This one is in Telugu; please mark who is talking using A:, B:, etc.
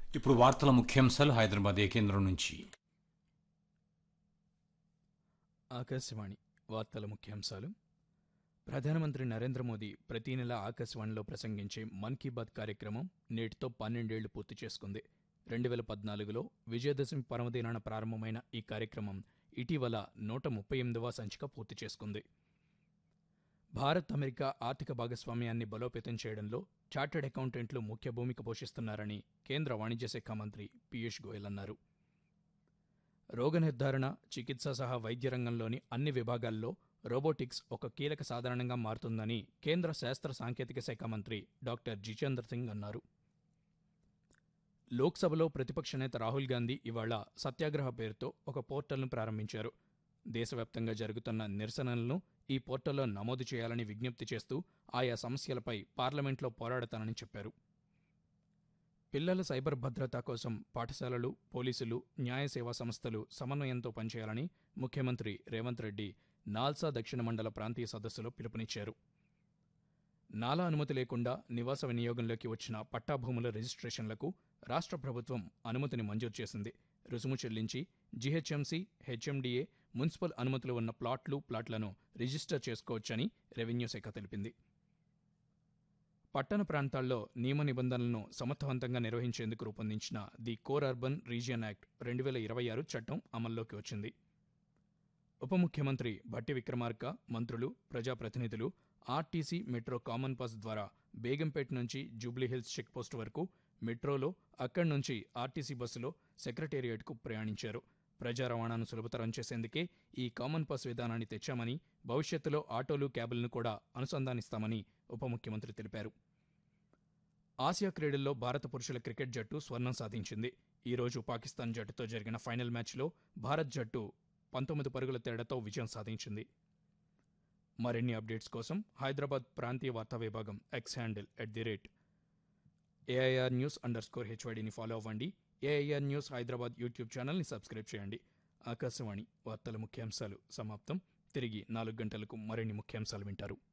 A: ఇప్పుడు వార్తల ముఖ్యాంశాలు హైదరాబాద్ ఏ కేంద్రం నుంచి
B: ఆకాశవాణి వార్తల ముఖ్యాంశాలు ప్రధానమంత్రి నరేంద్ర మోదీ ప్రతి నెల ఆకాశవాణిలో ప్రసంగించే మన్ కీ బాత్ కార్యక్రమం నేటితో పన్నెండేళ్లు పూర్తి చేసుకుంది రెండు వేల పద్నాలుగులో విజయదశమి పర్వదినాన ప్రారంభమైన ఈ కార్యక్రమం ఇటీవల నూట ముప్పై ఎనిమిదవ సంచిక పూర్తి చేసుకుంది భారత్ అమెరికా ఆర్థిక భాగస్వామ్యాన్ని బలోపేతం చేయడంలో చార్టర్డ్ అకౌంటెంట్లు ముఖ్య భూమిక పోషిస్తున్నారని కేంద్ర వాణిజ్య శాఖ మంత్రి పీయూష్ గోయల్ అన్నారు రోగ నిర్ధారణ చికిత్స సహా వైద్య రంగంలోని అన్ని విభాగాల్లో రోబోటిక్స్ ఒక కీలక సాధనంగా మారుతుందని కేంద్ర శాస్త్ర సాంకేతిక శాఖ మంత్రి డాక్టర్ జితేంద్ర సింగ్ అన్నారు లోక్సభలో ప్రతిపక్ష నేత రాహుల్ గాంధీ ఇవాళ సత్యాగ్రహ పేరుతో ఒక పోర్టల్ను ప్రారంభించారు దేశవ్యాప్తంగా జరుగుతున్న నిరసనలను ఈ పోర్టల్లో నమోదు చేయాలని విజ్ఞప్తి చేస్తూ ఆయా సమస్యలపై పార్లమెంట్లో పోరాడతానని చెప్పారు పిల్లల సైబర్ భద్రత కోసం పాఠశాలలు పోలీసులు న్యాయ సేవా సంస్థలు సమన్వయంతో పనిచేయాలని ముఖ్యమంత్రి రేవంత్ రెడ్డి నాల్సా దక్షిణ మండల ప్రాంతీయ సదస్సులో పిలుపునిచ్చారు నాలా అనుమతి లేకుండా నివాస వినియోగంలోకి వచ్చిన పట్టా భూముల రిజిస్ట్రేషన్లకు రాష్ట్ర ప్రభుత్వం అనుమతిని మంజూరు చేసింది రుసుము చెల్లించి జీహెచ్ఎంసీ హెచ్ఎండిఏ మున్సిపల్ అనుమతులు ఉన్న ప్లాట్లు ప్లాట్లను రిజిస్టర్ చేసుకోవచ్చని రెవెన్యూ శాఖ తెలిపింది పట్టణ ప్రాంతాల్లో నియమ నిబంధనలను సమర్థవంతంగా నిర్వహించేందుకు రూపొందించిన the core urban region act రెండు వేల ఇరవై ఆరు చట్టం అమల్లోకి వచ్చింది ఉప ముఖ్యమంత్రి భట్టి విక్రమార్క మంత్రులు ప్రజాప్రతినిధులు ఆర్టీసీ మెట్రో కామన్ పాస్ ద్వారా బేగంపేట నుంచి జూబ్లీహిల్స్ చెక్పోస్ట్ వరకు మెట్రోలో అక్కడి నుంచి ఆర్టీసీ బస్సులో సెక్రటేరియట్కు ప్రయాణించారు ప్రజా రవాణాను సులభతరం చేసేందుకే ఈ కామన్ పాస్ విధానాన్ని తెచ్చామని భవిష్యత్తులో ఆటోలు క్యాబులను కూడా అనుసంధానిస్తామని ఉప ముఖ్యమంత్రి తెలిపారు ఆసియా క్రీడల్లో భారత పురుషుల క్రికెట్ జట్టు స్వర్ణం సాధించింది ఈ రోజు పాకిస్తాన్ జట్టుతో జరిగిన ఫైనల్ మ్యాచ్లో భారత్ జట్టు పంతొమ్మిది పరుగుల తేడాతో విజయం సాధించింది మరిన్ని అప్డేట్స్ కోసం హైదరాబాద్ ప్రాంతీయ వార్తా విభాగం X handle at the rate AIR news underscore స్కోర్ హెచ్వైడిని ఫాలో అవ్వండి ఏఐఆర్ న్యూస్ హైదరాబాద్ యూట్యూబ్ ఛానల్ని సబ్స్క్రైబ్ చేయండి ఆకాశవాణి వార్తల ముఖ్యాంశాలు సమాప్తం తిరిగి నాలుగు గంటలకు మరిన్ని ముఖ్యాంశాలు వింటారు